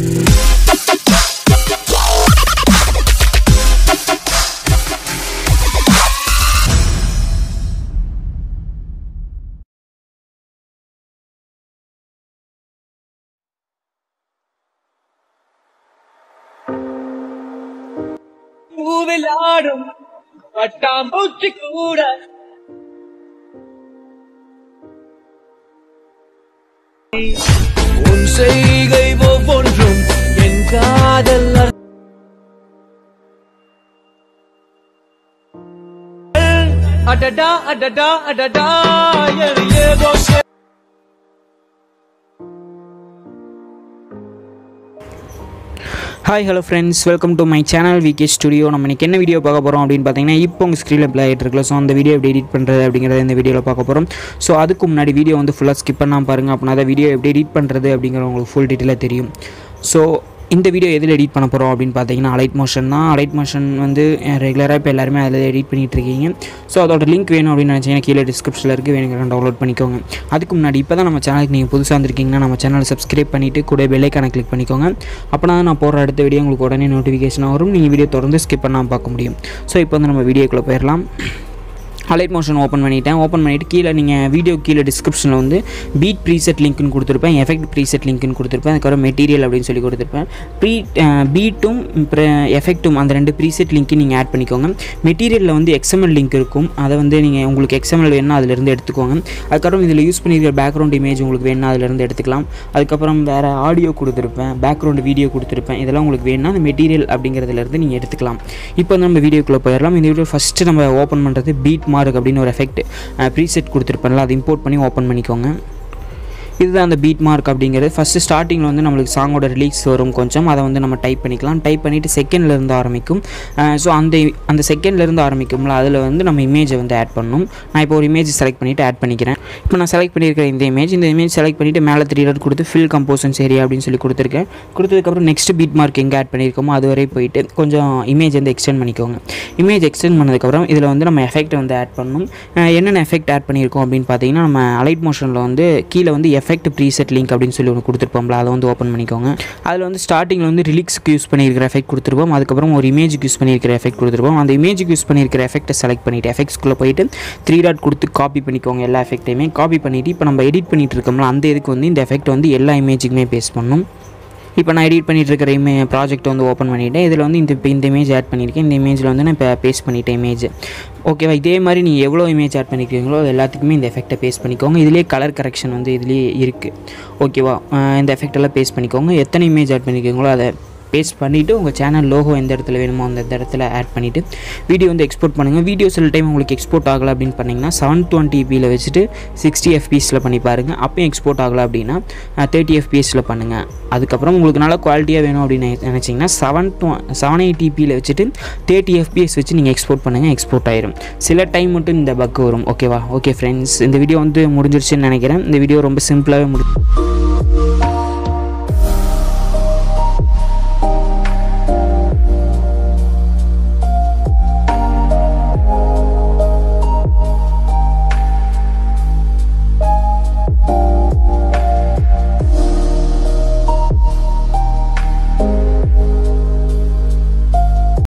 பூவில் ஆடும் பட்டாம்பூச்சி கூட உன் செய்கை ஒவ்வொன்றும் என் காதல் அர்த்தம். அடடா அடடா அடடா என ஏதோ செ- hi hello friends welcome to my channel VK studio நம்ம இன்னைக்கு என்ன வீடியோ பார்க்க போகிறோம் அப்படின்னு பார்த்தீங்கன்னா இப்போ உங்கள் ஸ்க்ரீனில் ப்ளே ஆகிட்டு இருக்குல்ல ஸோ அந்த வீடியோ எப்படி எடிட் பண்ணுறது அப்படிங்கிறத இந்த வீடியோவில் பார்க்க போகிறோம் ஸோ அதுக்கு முன்னாடி வீடியோ வந்து ஃபுல்லாக ஸ்கிப் பண்ணாமல் பாருங்கள் அப்படின்னா தான் வீடியோ எப்படி எடிட் பண்ணுறது அப்படிங்கிற உங்களுக்கு ஃபுல் டீட்டெயிலாக தெரியும் ஸோ இந்த வீடியோ எதில் எடிட் பண்ண போகிறோம் அப்படின்னு பார்த்தீங்கன்னா அலைட் மோஷன் தான் அலைட் மோஷன் வந்து ரெகுலராக இப்போ எல்லாருமே அதில் எடிட் பண்ணிட்டு இருக்கீங்க ஸோ அதோட லிங்க் வேணும் அப்படின்னு நினச்சிங்கன்னா கீழே டிஸ்கிரிப்ஷனில் இருக்குது வேணுங்கிற டவுன்லோட் பண்ணிக்கோங்க அதுக்கு முன்னாடி இப்போ தான் நம்ம சேனலுக்கு நீங்கள் புதுசாக வந்திருக்கீங்கன்னா நம்ம சேனலை சப்ஸ்கிரைப் பண்ணிவிட்டு கூட பெல்லைக்கான கிளிக் பண்ணிக்கோங்க அப்போனா தான் நான் போடுற அடுத்த வீடியோ உங்களுக்கு உடனே நோட்டிஃபிகேஷன் வரும் நீங்கள் வீடியோ தொடர்ந்து ஸ்கிப் பண்ணாமல் பார்க்க முடியும் ஸோ இப்போ வந்து நம்ம வீடியோக்குள்ளே போயிடலாம் அலைட் மோஷன் ஓப்பன் பண்ணிட்டேன் ஓப்பன் பண்ணிவிட்டு கீழே நீங்கள் வீடியோ கீழே டிஸ்கிரிப்ஷனில் வந்து பீட் ப்ரீசெட் லிங்க்னு கொடுத்துருப்பேன் எஃபெக்ட் ப்ரீசெட் லிங்க்னு கொடுத்துருப்பேன் அதுக்கப்புறம் மெட்டீரியல் அப்படின்னு சொல்லி கொடுத்துருப்பேன் ப்ரீ பீட்டும் எஃபெக்ட்டும் அந்த ரெண்டு ப்ரீசெட் லிங்க்கையும் நீங்கள் ஆட் பண்ணிக்கோங்க மெட்டீரியலில் வந்து எக்ஸ்எம்எல் லிங்க் இருக்கும் அதை வந்து நீங்கள் உங்களுக்கு எக்ஸ்எம்எல் வேணும்னா அதிலிருந்து எடுத்துக்கோங்க அதுக்கப்புறம் இதில் யூஸ் பண்ணியிருக்கிற பேக்ரவுண்ட் இமேஜ் உங்களுக்கு வேணும்னா அதிலிருந்து எடுத்துக்கலாம் அதுக்கப்புறம் வேறு ஆடியோ கொடுத்துருப்பேன் பேக்ரவுண்ட் வீடியோ கொடுத்துருப்பேன் இதெல்லாம் உங்களுக்கு வேணும்னா அந்த மெட்டீரியல் அப்படிங்கிறதுலேருந்து நீங்கள் எடுத்துக்கலாம் இப்போ வந்து நம்ம வீடியோக்குள்ளே போயிடலாம் இந்த வீடியோ ஃபஸ்ட்டு நம்ம ஓப்பன் பண்ணுறது பீட் மார்க் அப்படின்னு ஒரு எஃபெக்ட் ப்ரீசெட் கொடுத்துருப்பேன்ல அதை இம்போர்ட் பண்ணி ஓப்பன் பண்ணிக்கோங்க இதுதான் அந்த பீட் மார்க் அப்படிங்கிறது ஃபஸ்ட்டு ஸ்டார்டிங்கில் வந்து நம்மளுக்கு சாங்கோட ரிலீஸ் வரும் கொஞ்சம் அதை வந்து நம்ம டைப் பண்ணிக்கலாம் டைப் பண்ணிவிட்டு செகண்ட்லேருந்து ஆரம்பிக்கும் ஸோ அந்த அந்த செகண்ட்லேருந்து ஆரம்பிக்கும்ல அதில் வந்து நம்ம இமேஜை வந்து ஆட் பண்ணணும் நான் இப்போ ஒரு இமேஜ் செலக்ட் பண்ணிவிட்டு ஆட் பண்ணிக்கிறேன் இப்போ நான் செலக்ட் பண்ணியிருக்கிற இந்த இமேஜ் இந்த இமேஜ் செலக்ட் பண்ணிவிட்டு மேலே த்ரீ டாட் கொடுத்து ஃபில் கம்போசன்ஸ் ஏரியா அப்படின்னு சொல்லி கொடுத்துருக்கேன் கொடுத்ததுக்கப்புறம் நெக்ஸ்ட் பீட் மார்க் எங்கே ஆட் பண்ணியிருக்கோமோ அது வரை போயிட்டு கொஞ்சம் இமேஜ் வந்து எக்ஸ்டெண்ட் பண்ணிக்கோங்க இமேஜ் எக்ஸ்டெண்ட் பண்ணதுக்கப்புறம் இதில் வந்து நம்ம எஃபெக்ட் வந்து ஆட் பண்ணணும் அஹ் என்னென்ன எஃபெக்ட் ஆட் பண்ணியிருக்கோம் அப்படின்னு பார்த்தீங்கன்னா நம்ம அலைட் மோஷனில் வந்து கீழே வந்து எஃபெக்ட் ப்ரீசெட் லிங்க் அப்படின்னு சொல்லி ஒன்று கொடுத்துருப்போம்ல அதை வந்து ஓப்பன் பண்ணிக்கோங்க அதில் வந்து ஸ்டார்டிங்கில் வந்து ரிலிக்ஸ்க்கு யூஸ் பண்ணியிருக்கிற எஃபெக்ட் கொடுத்துருப்போம் அதுக்கப்புறம் ஒரு இமேஜுக்கு யூஸ் பண்ணியிருக்கிற எஃபெக்ட் கொடுத்துருப்போம் அந்த இமேஜுக்கு யூஸ் பண்ணியிருக்கிற எஃபெக்ட்டை செலக்ட் பண்ணிவிட்டு எஃபெக்ட்ஸ்குள்ளே போயிட்டு த்ரீ டாட் கொடுத்து காப்பி பண்ணிக்கோங்க எல்லா எஃபெக்ட்டையுமே காப்பி பண்ணிவிட்டு இப்போ நம்ம எடிட் பண்ணிட்டு இருக்கோம்ல அந்த இதுக்கு வந்து இந்த எஃபெக்ட் வந்து எல்லா இமேஜுக்குமே பேஸ்ட் பண்ணணும் இப்போ நான் எடிட் பண்ணிட்டு இருக்கிற இமே ப்ராஜெக்ட் வந்து ஓப்பன் பண்ணிவிட்டேன் இதில் வந்து இந்த இப்போ இந்த இமேஜ் ஆட் பண்ணியிருக்கேன் இந்த இமேஜில் வந்து நான் இப்போ பேஸ்ட் பண்ணிட்டேன் இமேஜ் ஓகேவா இதே மாதிரி நீங்கள் எவ்வளோ இமேஜ் ஆட் பண்ணிக்கிறீங்களோ அது எல்லாத்துக்குமே இந்த எஃபெக்ட்டை பேஸ்ட் பண்ணிக்கோங்க இதிலே கலர் கரெக்ஷன் வந்து இதுலேயே இருக்குது ஓகேவா அஹ் இந்த எஃபெக்ட் எல்லாம் பேஸ்ட் பண்ணிக்கோங்க எத்தனை இமேஜ் ஆட் பண்ணிக்கிறீங்களோ அதை பேஸ்ட் பண்ணிவிட்டு உங்கள் சேனல் லோகோ எந்த இடத்துல வேணுமோ அந்த இடத்துல ஆட் பண்ணிவிட்டு வீடியோ வந்து எக்ஸ்போர்ட் பண்ணுங்கள் வீடியோ சில டைம் உங்களுக்கு எக்ஸ்போர்ட் ஆகலை அப்படின்னு பண்ணிங்கன்னா செவன் டுவெண்ட்டி பியில் வச்சுட்டு சிக்ஸ்டி எஃபிஎஸில் பண்ணி பாருங்கள் அப்போயும் எக்ஸ்போர்ட் ஆகலை அப்படின்னா தேர்ட்டி எஃபிஎஸில் பண்ணுங்கள் அதுக்கப்புறம் உங்களுக்கு நல்ல குவாலிட்டியாக வேணும் அப்படின்னு நினச்சிங்கன்னா செவன் டு செவன் எயிட்டிபியில் வச்சுட்டு தேர்ட்டி எஃபிஎஸ் வச்சு நீங்கள் எக்ஸ்போர்ட் பண்ணுங்கள் எக்ஸ்போர்ட் ஆயிரும் சில டைம் மட்டும் இந்த பக் வரும் ஓகேவா ஓகே ஃப்ரெண்ட்ஸ் இந்த வீடியோ வந்து முடிஞ்சிருச்சுன்னு நினைக்கிறேன் இந்த வீடியோ ரொம்ப சிம்பிளாகவே முடி